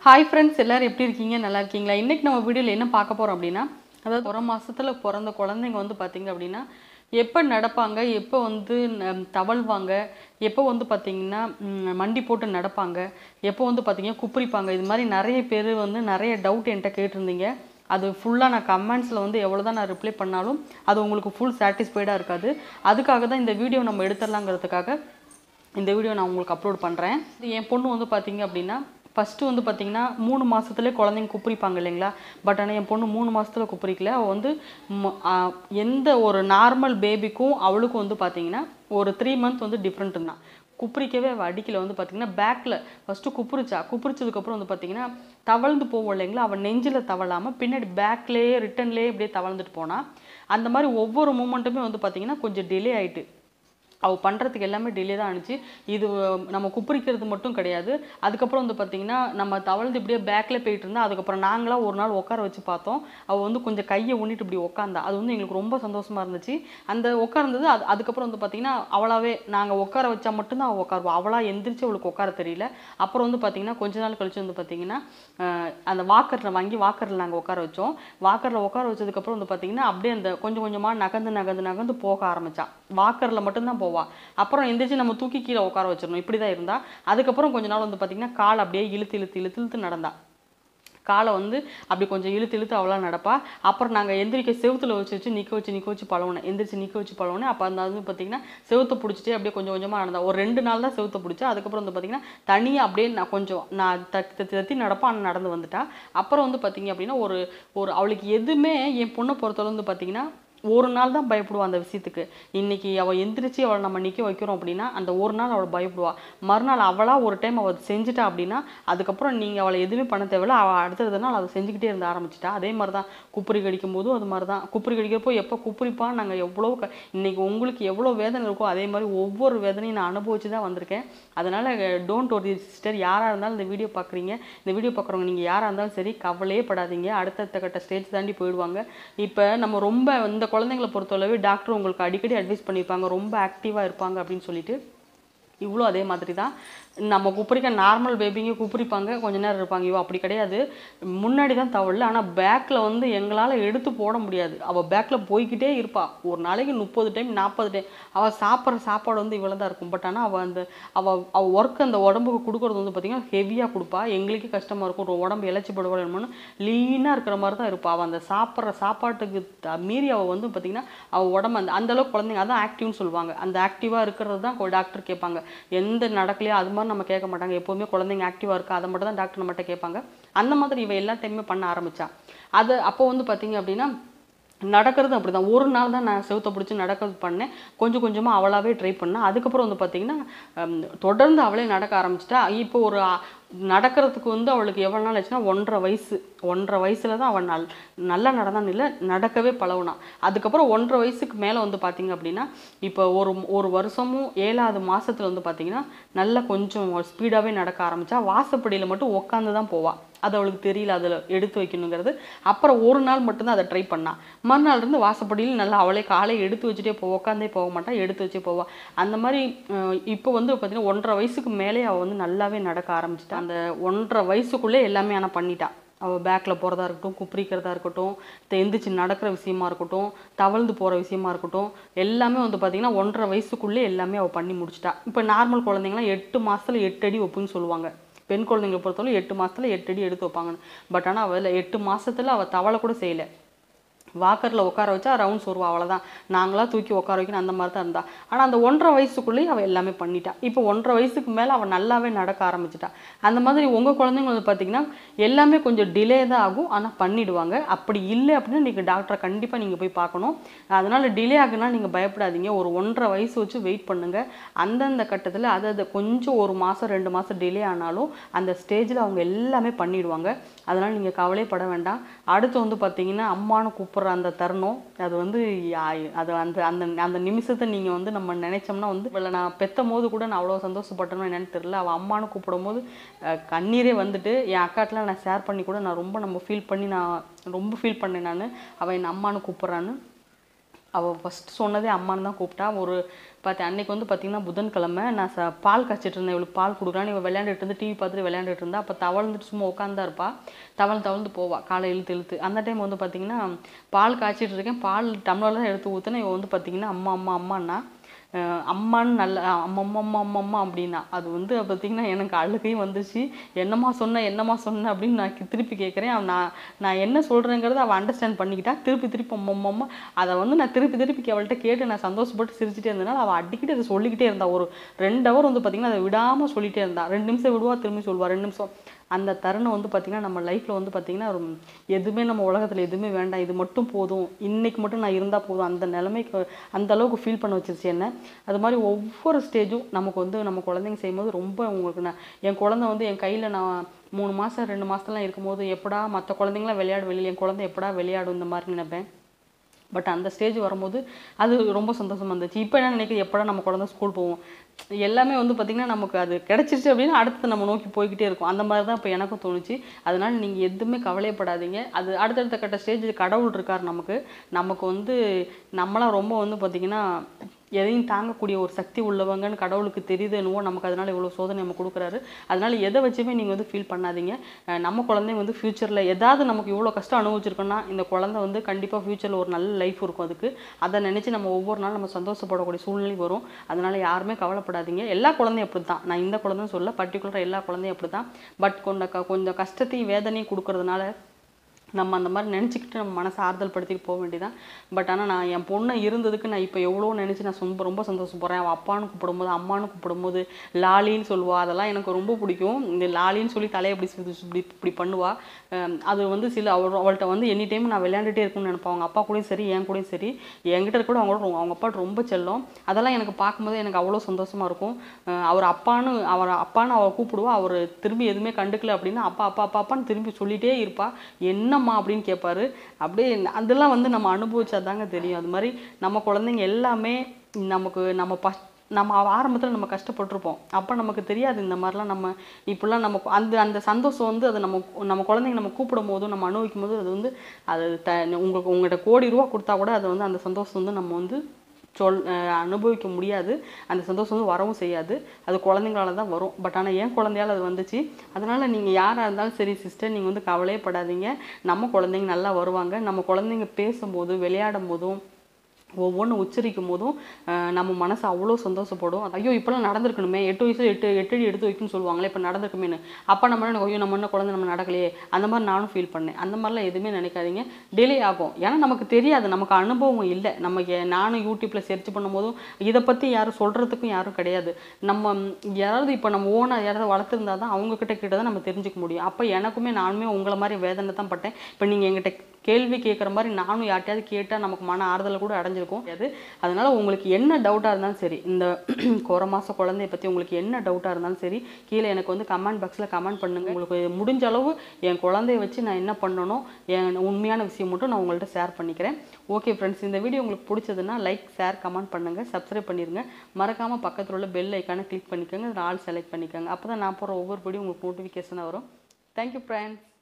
hi friends எல்லாரும் எப்படி இருக்கீங்க நல்லா இருக்கீங்களா இன்றைக்கி நம்ம வீடியோவில் என்ன பார்க்க போகிறோம் அப்படின்னா அதாவது ஒரு மாசத்துல பிறந்த குழந்தைங்க வந்து பார்த்தீங்க அப்படின்னா எப்போ நடப்பாங்க எப்போ வந்து ந- தவழ்வாங்க எப்போ வந்து பார்த்தீங்கன்னா ம், மண்டி போட்டு நடப்பாங்க எப்போ வந்து பார்த்தீங்கன்னா குப்புரிப்பாங்க இது மாதிரி நிறைய பேர் வந்து நிறைய டவுட் என்கிட்ட கேட்டிருந்தீங்க அது ஃபுல்லாக நான் கமெண்ட்ஸில் வந்து எவ்வளோ தான் நான் ரிப்ளை பண்ணாலும் அது உங்களுக்கு ஃபுல் சாட்டிஸ்ஃபைடாக இருக்காது அதுக்காக தான் இந்த வீடியோ நம்ம எடுத்துடலாங்கிறதுக்காக இந்த வீடியோ நான் உங்களுக்கு அப்லோட் பண்ணுறேன் என் பொண்ணு வந்து பார்த்தீங்க அப்படின்னா ஃபஸ்ட்டு வந்து பார்த்தீங்கன்னா மூணு மாதத்துலேயே குழந்தைங்க குப்புரிப்பாங்க இல்லைங்களா பட் ஆனால் என் பொண்ணு மூணு மாசத்துல குப்புரிக்கல அவள் வந்து ம- ஆ, எந்த ஒரு நார்மல் பேபிக்கும் அவளுக்கும் வந்து பார்த்தீங்கன்னா ஒரு த்ரீ மந்த் வந்து டிஃப்ரெண்ட் தான் குப்புரிக்கவே அவள் அடிக்கல வந்து பார்த்தீங்கன்னா பேக்கில் ஃபஸ்ட்டு குப்புரிச்சா குப்புரிச்சதுக்கப்புறம் வந்து பார்த்தீங்கன்னா தவழ்ந்து போவோம் இல்லைங்களா அவள் நெஞ்சில் தவழாமல் பின்னாடி பேக்லேயே ரிட்டன்லேயே இப்படியே தவழ்ந்துட்டு போனா அந்த மாதிரி ஒவ்வொரு மூமெண்ட்டுமே வந்து பார்த்தீங்கன்னா கொஞ்சம் டிலே ஆயிட்டு அவள் பண்ணுறதுக்கு எல்லாமே டிலே தான் ஆணுச்சு இது அஹ், நம்ம குப்புரிக்கிறது மட்டும் கிடையாது அதுக்கப்புறம் வந்து பார்த்திங்கன்னா நம்ம தவழ்ந்து இப்படியே பேக்கில் போயிட்டு இருந்தா அதுக்கப்புறம் நாங்களாம் ஒரு நாள் உட்கார வச்சு பார்த்தோம் அவள் வந்து கொஞ்சம் கையை ஊனிட்டு இப்படி உட்காந்தா அது வந்து எங்களுக்கு ரொம்ப சந்தோஷமா இருந்துச்சு அந்த உட்கார்ந்தது அது அதுக்கப்புறம் வந்து பார்த்திங்கன்னா அவளாவே நாங்கள் உட்கார வச்சா மட்டும்தான் அவள் உட்காருவா அவளா எந்திரிச்சு அவளுக்கு உட்கார தெரியல அப்புறம் வந்து பார்த்திங்கன்னா கொஞ்ச நாள் கழிச்சு வந்து பார்த்திங்கன்னா அஹ், அந்த வாக்கரில் வாங்கி வாக்கரில் நாங்கள் உட்கார வச்சோம் வாக்கரில் உட்கார வச்சதுக்கப்புறம் வந்து பார்த்திங்கன்னா அப்படியே அந்த கொஞ்சம் கொஞ்சமாக நகர்ந்து நகர்ந்து நகர்ந்து போக ஆரம்பிச்சான் வாக்கரில் மட்டும்தான் போவா அப்புறம் எந்திரிச்சு நம்ம தூக்கி கீழே உட்கார வச்சிடணும் இப்படி தான் இருந்தா அதுக்கப்புறம் கொஞ்ச நாள் வந்து பார்த்திங்கன்னா கால் அப்படியே இழுத்து இழுத்து இழுத்து இழுத்து நடந்தா காலை வந்து அப்படி கொஞ்சம் இழுத்து இழுத்து அவளாக நடப்பா அப்புறம் நாங்கள் எந்திரிக்க செவுத்துல வச்சு வச்சு நிற்க வச்சு நிற்க வச்சு பழவணும் எந்திரிச்சு நிற்க வச்சு பழவணும் அப்போ அந்த வந்து பார்த்தீங்கன்னா செவுத்தை பிடிச்சிட்டே அப்படியே கொஞ்சம் கொஞ்சமாக நடந்தா ஒரு ரெண்டு நாள் தான் செவுத்தை பிடிச்சா அதுக்கப்புறம் வந்து பார்த்தீங்கன்னா தனியாக அப்படியே நான் கொஞ்சம் நான் தத்தி தத்தி தத்தி நடப்பா ஆனால் நடந்து வந்துட்டா அப்புறம் வந்து பார்த்தீங்க அப்படின்னா ஒரு ஒரு அவளுக்கு எதுவுமே என் பொண்ணை பொறுத்தவரை வந்து பார்த்தீங்கன்னா ஒரு நாள் தான் பயப்படுவா அந்த விஷயத்துக்கு இன்னைக்கு அவள் எந்திரிச்சு அவளை நம்ம நிற்க வைக்கிறோம் அப்படின்னா அந்த ஒரு நாள் அவள் பயப்படுவா மறுநாள் அவளா ஒரு டைம் அவள் செஞ்சுட்டா அப்படின்னா அதுக்கப்புறம் நீங்கள் அவளை எதுவுமே பண்ண தேவையில்ல அவள் அடுத்தது நாள் அதை செஞ்சுக்கிட்டே இருந்த ஆரம்பிச்சிட்டா அதே மாதிரி தான் குப்புரி கடிக்கும் போதும் அது மாதிரி தான் குப்புரி கடிக்கிறப்போ எப்போ குப்புரிப்பா நாங்கள் எவ்வளோ க இன்னைக்கு உங்களுக்கு எவ்வளோ வேதனை இருக்கோ அதே மாதிரி ஒவ்வொரு வேதனையும் நான் அனுபவிச்சு தான் வந்திருக்கேன் அதனால் டோன்ட் ஒரு சிஸ்டர் யாராக இருந்தாலும் இந்த வீடியோ பார்க்குறீங்க இந்த வீடியோ பார்க்குறவங்க நீங்கள் யாராக இருந்தாலும் சரி கவலையே படாதீங்க அடுத்தடுத்த கட்ட ஸ்டேஜ் தாண்டி போயிடுவாங்க இப்போ நம்ம ரொம்ப இந்த குழந்தைங்களை பொறுத்தளவு டாக்டர் உங்களுக்கு அடிக்கடி அட்வைஸ் பண்ணியிருப்பாங்க ரொம்ப ஆக்டிவாக இருப்பாங்க அப்படின்னு சொல்லிட்டு இவ்வளோ அதே மாதிரி தான் நம்ம குப்புரிக்க நார்மல் பேபிங்க குப்புரிப்பாங்க கொஞ்ச நேரம் இருப்பாங்க இவ அப்படி கிடையாது முன்னாடி தான் தவழல ஆனால் பேக்கில் வந்து எங்களால் எடுத்து போட முடியாது அவள் பேக்கில் போய்க்கிட்டே இருப்பா ஒரு நாளைக்கு முப்பது டைம் நாற்பது டைம் அவள் சாப்பிட்ற சாப்பாடு வந்து இவ்வளோ தான் இருக்கும் பட் ஆனால் அவள் அந்த அவள் அவள் ஒர்க் அந்த உடம்புக்கு கொடுக்குறது வந்து பார்த்திங்கன்னா ஹெவியாக கொடுப்பா எங்களுக்கே கஷ்டமாக இருக்கும் ஒரு உடம்பு இழைச்சி படுவாள் லீனாக இருக்கிற மாதிரி தான் இருப்பா அவள் அந்த சாப்பிட்ற சாப்பாட்டுக்கு த- மீறி அவள் வந்து பார்த்திங்கன்னா அவள் உடம்பு அந்த அந்த அளவுக்கு குழந்தைங்க அதான் ஆக்டிவ்னு சொல்லுவாங்க அந்த ஆக்டிவாக இருக்கிறது தான் டாக்டர் கேட்பாங்க எந்த நடக்கலையோ அது மாதிரி நம்ம கேட்க மாட்டாங்க எப்போவுமே குழந்தைங்க ஆக்டிவாக இருக்கா அதை மட்டும் தான் டாக்டர் நம்மகிட்ட கேட்பாங்க அந்த மாதிரி இவ எல்லா டைமுமே பண்ண ஆரம்பிச்சா அது அப்போ வந்து பார்த்தீங்க அப்படின்னா நடக்கிறது அப்படிதான் ஒரு நாள் தான் நான் செவுத்த பிடிச்சி நடக்கிறது பண்ணேன் கொஞ்சம் கொஞ்சமாக அவளாவே ட்ரை பண்ணேன் அதுக்கப்புறம் வந்து பார்த்தீங்கன்னா ஹம், தொடர்ந்து அவளே நடக்க ஆரம்பிச்சிட்டா இப்போ ஒரு அ, நடக்கிறதுக்கு வந்து அவளுக்கு எவ்வளோ நாள் ஆச்சுன்னா ஒன்றரை வயசு ஒன்றரை வயசுல தான் அவள் நல் நல்லா நடந்தான்னு இல்லை நடக்கவே பழகுனா அதுக்கப்புறம் ஒன்றரை வயசுக்கு மேலே வந்து பார்த்தீங்க அப்படின்னா இப்போ ஒரு ஒரு வருஷமும் ஏழாவது மாசத்துல வந்து பார்த்தீங்கன்னா நல்லா கொஞ்சம் ஸ்பீடாகவே நடக்க ஆரம்பிச்சா வாசப்படியில் மட்டும் உட்காந்து தான் போவா அது அவளுக்கு தெரியல அதில் எடுத்து வைக்கணுங்கிறது அப்புறம் ஒரு நாள் மட்டும்தான் அதை ட்ரை பண்ணா மறுநாள் இருந்து வாசப்படியில் நல்லா அவளே காலை எடுத்து வச்சுட்டே போ உட்காந்தே போக மாட்டா எடுத்து வச்சே போவா அந்த மாதிரி அஹ், இப்போ வந்து பார்த்தீங்கன்னா ஒன்றரை வயசுக்கு மேலே அவள் வந்து நல்லாவே நடக்க ஆரம்பிச்சிட்டா அந்த ஒன்றரை வயசுக்குள்ளே எல்லாமே ஆனால் பண்ணிட்டா அவள் பேக்கில் போகிறதா இருக்கட்டும் குப்பிரிக்கிறதா இருக்கட்டும் த- எந்திரிச்சு நடக்கிற விஷயமா இருக்கட்டும் தவழ்ந்து போகிற விஷயமா இருக்கட்டும் எல்லாமே வந்து பார்த்திங்கன்னா ஒன்றரை வயசுக்குள்ளே எல்லாமே அவள் பண்ணி முடிச்சிட்டா இப்போ நார்மல் குழந்தைங்களாம் எட்டு மாசத்துல எட்டு அடி வைப்புன்னு சொல்லுவாங்க பெண் குழந்தைங்களை பொறுத்தவரை எட்டு மாசத்துல எட்டு அடி எடுத்து வைப்பாங்கன்னு பட் ஆனால் அவள் எட்டு மாசத்துல அவள் தவளை கூட செய்யலை வாக்கரில் உட்கார வச்சா ரவுண்ட்ஸ் வருவா அவ்வளோதான் நாங்களா தூக்கி உட்கார வைக்கணும் அந்த மாதிரி தான் இருந்தா ஆனால் அந்த ஒன்றரை வயசுக்குள்ளேயே அவள் எல்லாமே பண்ணிட்டா இப்போ ஒன்றரை வயசுக்கு மேலே அவள் நல்லாவே நடக்க ஆரம்பிச்சிட்டா அந்த மாதிரி உங்கள் குழந்தைங்க வந்து பார்த்தீங்கன்னா எல்லாமே கொஞ்சம் டிலே தான் ஆகும் ஆனால் பண்ணிடுவாங்க அப்படி இல்லை அப்படின்னா நீங்கள் டாக்டரை கண்டிப்பாக நீங்கள் போய் பார்க்கணும் அதனால் டிலே ஆகுனா நீங்கள் பயப்படாதீங்க ஒரு ஒன்றரை வயசு வச்சு வெயிட் பண்ணுங்க அந்தந்த கட்டத்தில் அது அது கொஞ்சம் ஒரு மாதம் ரெண்டு மாதம் டிலே ஆனாலும் அந்த ஸ்டேஜில் அவங்க எல்லாமே பண்ணிடுவாங்க அதனால் நீங்கள் கவலைப்பட வேண்டாம் அடுத்து வந்து பார்த்தீங்கன்னா அம்மானு கூப்பிட்ற அந்த தருணம் அது வந்து யா- அது அந்த அந்த அந்த நிமிஷத்தை நீங்கள் வந்து நம்ம நினைச்சோம்னா வந்து இவளை நான் பெத்தும் போது கூட நான் அவ்வளோ சந்தோஷப்பட்டேனோ என்னன்னு தெரியல அவள் அம்மானு கூப்பிடும் போது அஹ், கண்ணீரே வந்துட்டு என் அக்காட்டெலாம் நான் ஷேர் பண்ணி கூட நான் ரொம்ப நம்ம ஃபீல் பண்ணி நான் ரொம்ப ஃபீல் பண்ணேன் நான் அவள் என் அம்மானு கூப்பிட்றான்னு அவள் ஃபஸ்ட் சொன்னதே அம்மான்னு தான் கூப்பிட்டா ஒரு பார்த்தேன் அன்னைக்கு வந்து பார்த்தீங்கன்னா புதன்கிழமை நான் ச பால் காய்ச்சிட்டு இருந்தேன் இவளுக்கு பால் கொடுக்குறான்னு இவள் விளையாண்டுட்டு இருந்து டிவி பார்த்துட்டு விளையாண்டுட்டு இருந்தா அப்போ தவழ்ந்துட்டு சும்மா உட்காந்தா இருப்பா தவள் தவழ்ந்து போவா காலை இழுத்து இழுத்து அந்த டைம் வந்து பார்த்தீங்கன்னா பால் காய்ச்சிட்டு இருக்கேன் பால் டம்ளர்ல தான் எடுத்து ஊற்றுனேன் இவன் வந்து பார்த்தீங்கன்னா அம்மா அம்மா அம்மான்னா அஹ் அம்மான்னு நல்ல அம்மா அம்மா அம்மா அம்மா அம்மா அப்படின்னா அது வந்து பார்த்தீங்கன்னா எனக்கு அழுகையும் வந்துச்சு என்னம்மா சொன்ன என்னம்மா சொன்ன அப்படின்னு நான் கி- திருப்பி கேட்குறேன் அவன் நான் நான் என்ன சொல்கிறேங்கிறத அவள் அண்டர்ஸ்டாண்ட் பண்ணிக்கிட்டா திருப்பி திருப்பி அம்மா அம்மா அம்மா அதை வந்து நான் திருப்பி திருப்பி அவள்கிட்ட கேட்டு நான் சந்தோஷப்பட்டு சிரிச்சிட்டே இருந்தனால அவள் அடிக்கடி அதை சொல்லிக்கிட்டே இருந்தா ஒரு ரெண்டு ஹவர் வந்து பார்த்தீங்கன்னா அதை விடாமல் சொல்லிட்டே இருந்தா ரெண்டு நிமிஷம் விடுவா திரும்பி சொல்லுவா ரெண்டு நிமிஷம் அந்த தருணம் வந்து பார்த்திங்கன்னா நம்ம லைஃப்பில் வந்து பார்த்திங்கன்னா ஒரு எதுவுமே நம்ம உலகத்தில் எதுவுமே வேண்டாம் இது மட்டும் போதும் இன்னைக்கு மட்டும் நான் இருந்தால் போதும் அந்த நிலைமைக்கு அந்த அளவுக்கு ஃபீல் பண்ண வச்சிருச்சு என்ன அது மாதிரி ஒவ்வொரு ஸ்டேஜும் நமக்கு வந்து நம்ம குழந்தைங்க செய்யும்போது ரொம்ப உங்களுக்கு நான் என் குழந்தை வந்து என் கையில் நான் மூணு மாதம் ரெண்டு மாதத்துலாம் இருக்கும்போது எப்படா மற்ற குழந்தைங்களாம் விளையாட வெளியில் என் குழந்தை எப்படா விளையாடும் இந்த மாதிரி நினைப்பேன் பட் அந்த ஸ்டேஜ் வரும்போது அது ரொம்ப சந்தோஷமா இருந்துச்சு இப்போ என்ன நினைக்கிறேன் எப்படா நம்ம குழந்தை ஸ்கூல் போவோம் எல்லாமே வந்து பார்த்திங்கன்னா நமக்கு அது கிடச்சிருச்சு அப்படின்னா அடுத்து நம்ம நோக்கி போய்கிட்டே இருக்கும் அந்த மாதிரி தான் இப்போ எனக்கும் தோணுச்சு அதனால நீங்கள் எதுவுமே கவலையப்படாதீங்க அது அடுத்தடுத்த கட்ட ஸ்டேஜ் கடவுள் இருக்கார் நமக்கு நமக்கு வந்து நம்மளாம் ரொம்ப வந்து பார்த்திங்கன்னா எதையும் தாங்கக்கூடிய ஒரு சக்தி உள்ளவங்கன்னு கடவுளுக்கு தெரியுது என்னவோ நமக்கு அதனால இவ்வளோ சோதனை நம்ம கொடுக்குறாரு அதனால எதை வச்சுமே நீங்கள் வந்து ஃபீல் பண்ணாதீங்க அஹ் நம்ம குழந்தைங்க வந்து ஃப்யூச்சரில் ஏதாவது நமக்கு இவ்வளோ கஷ்டம் அனுபவிச்சிருக்கோம்னா இந்த குழந்தை வந்து கண்டிப்பாக ஃப்யூச்சரில் ஒரு நல்ல லைஃப் இருக்கும் அதுக்கு அதை நினச்சி நம்ம ஒவ்வொரு நாள் நம்ம சந்தோஷப்படக்கூடிய சூழ்நிலை வரும் அதனால யாருமே கவலைப்படாதீங்க எல்லா குழந்தையும் அப்படி தான் நான் இந்த குழந்தைன்னு சொல்ல பர்டிகுலராக எல்லா குழந்தையும் அப்படி தான் பட் கொஞ்சம் க- கொஞ்சம் கஷ்டத்தையும் வேதனையும் கொடுக்கறதுனால நம்ம அந்த மாதிரி நினச்சிக்கிட்டு நம்ம மனசை ஆறுதல் படுத்திட்டு போக வேண்டியதான் பட் ஆனால் நான் என் பொண்ணை இருந்ததுக்கு நான் இப்போ எவ்வளோ நினச்சி நான் ரொம்ப ரொம்ப சந்தோஷப்படுறேன் அவள் அப்பான்னு கூப்பிடும்போது அம்மான்னு கூப்பிடும்போது லாலின்னு சொல்லுவா அதெல்லாம் எனக்கு ரொம்ப பிடிக்கும் இந்த லாலின்னு சொல்லி தலையை இப்படி சுத்தி- இப்படி இப்படி பண்ணுவா அஹ் அது வந்து சில அவள் அவள்கிட்ட வந்து எனி டைம் நான் விளையாண்டுட்டே இருக்கணும்னு நினைப்பேன் அவங்க அப்பா கூடயும் சரி என் கூடயும் சரி என்கிட்ட கூட அவங்க கூட அவங்க அப்பா ரொம்ப செல்லம் அதெல்லாம் எனக்கு பார்க்கும்போது எனக்கு அவ்வளோ சந்தோஷமா இருக்கும் அஹ் அவர் அப்பான்னு அவர் அப்பான்னு அவள் கூப்பிடுவா அவர் திரும்பி எதுவுமே கண்டுக்கல அப்படின்னா அப்பா அப்பா அப்பா அப்பான்னு திரும்பி சொல்லிட்டே இருப்பா என்னம்மா அப்படின்னு கேட்பாரு அப்படியே அதெல்லாம் வந்து நம்ம அனுபவிச்சா தாங்க தெரியும் அது மாதிரி நம்ம குழந்தைங்க எல்லாமே நமக்கு நம்ம பஸ் நம்ம ஆரம்பத்தில் நம்ம கஷ்டப்பட்டிருப்போம் அப்போ நமக்கு தெரியாது இந்த மாதிரிலாம் நம்ம இப்படிலாம் நம்ம கு- அந்த அந்த சந்தோஷம் வந்து அது நம்ம நம்ம குழந்தைங்க நம்ம கூப்பிடும் போதும் நம்ம அனுபவிக்கும் போது அது வந்து அது த உங்களுக்கு உங்கள்கிட்ட கோடி ரூபா கொடுத்தா கூட அது வந்து அந்த சந்தோஷம் வந்து நம்ம வந்து சொல் அஹ் அனுபவிக்க முடியாது அந்த சந்தோஷம் வந்து வரவும் செய்யாது அது குழந்தைங்களால தான் வரும் பட் ஆனால் என் குழந்தையால அது வந்துச்சு அதனால் நீங்கள் யாராக இருந்தாலும் சரி சிஸ்டர் நீங்கள் வந்து கவலையே படாதீங்க நம்ம குழந்தைங்க நல்லா வருவாங்க நம்ம குழந்தைங்க பேசும்போது விளையாடும் போதும் ஒவ்வொன்றும் உச்சரிக்கும் போதும் அஹ் நம்ம மனசு அவ்வளோ சந்தோஷப்படும் ஐயோ இப்போலாம் நடந்திருக்கணுமே எட்டு வயசு எட்டு எட்டு அடி எடுத்து வைக்கணும்னு சொல்லுவாங்களே இப்போ நடந்திருக்குமேனு அப்போ நம்ம என்ன ஐயோ நம்ம என்ன குழந்தை நம்ம நடக்கலையே அந்த மாதிரி நானும் ஃபீல் பண்ணேன் அந்த மாதிரிலாம் எதுவுமே நினைக்காதீங்க டிலே ஆகும் ஏன்னா நமக்கு தெரியாது நமக்கு அனுபவம் இல்லை நம்ம ஏ- நானும் யூடியூப்ல சர்ச் பண்ணும்போதும் இதை பற்றி யாரும் சொல்கிறதுக்கும் யாரும் கிடையாது நம்ம ம், யாராவது இப்போ நம்ம ஓனாக யாராவது வளர்த்துருந்தா தான் அவங்க கிட்ட கிட்ட தான் நம்ம தெரிஞ்சுக்க முடியும் அப்போ எனக்குமே நானுமே உங்களை மாதிரி வேதனை தான் பட்டேன் இப்போ நீங்கள் எங்கிட்ட கேள்வி கேட்குற மாதிரி நானும் யார்ட்டையாவது கேட்டால் நமக்கு மன ஆறுதலை கூட அடைஞ்சிருக்கும் அது அதனால உங்களுக்கு என்ன டவுட்டாக இருந்தாலும் சரி இந்த குறை மாச குழந்தைய பற்றி உங்களுக்கு என்ன டவுட்டாக இருந்தாலும் சரி கீழே எனக்கு வந்து கமெண்ட் பாக்ஸில் கமெண்ட் பண்ணுங்க உங்களுக்கு முடிஞ்ச அளவு என் குழந்தைய வச்சு நான் என்ன பண்ணணும் என் உண்மையான விஷயம் மட்டும் நான் உங்கள்கிட்ட ஷேர் பண்ணிக்கிறேன் ஓகே ஃப்ரெண்ட்ஸ் இந்த வீடியோ உங்களுக்கு பிடிச்சதுன்னா லைக் ஷேர் கமெண்ட் பண்ணுங்க சப்ஸ்கிரைப் பண்ணிருங்க மறக்காம பக்கத்தில் உள்ள பெல் ஐக்கானை கிளிக் பண்ணிக்கோங்க அதில் ஆல் செலக்ட் பண்ணிக்கோங்க அப்போ தான் நான் போகிற ஒவ்வொரு வீடியோ உங்களுக்கு நோட்டிஃபிகேஷனாக வரும் தேங்க்யூ ஃப்ரெண்ட்ஸ்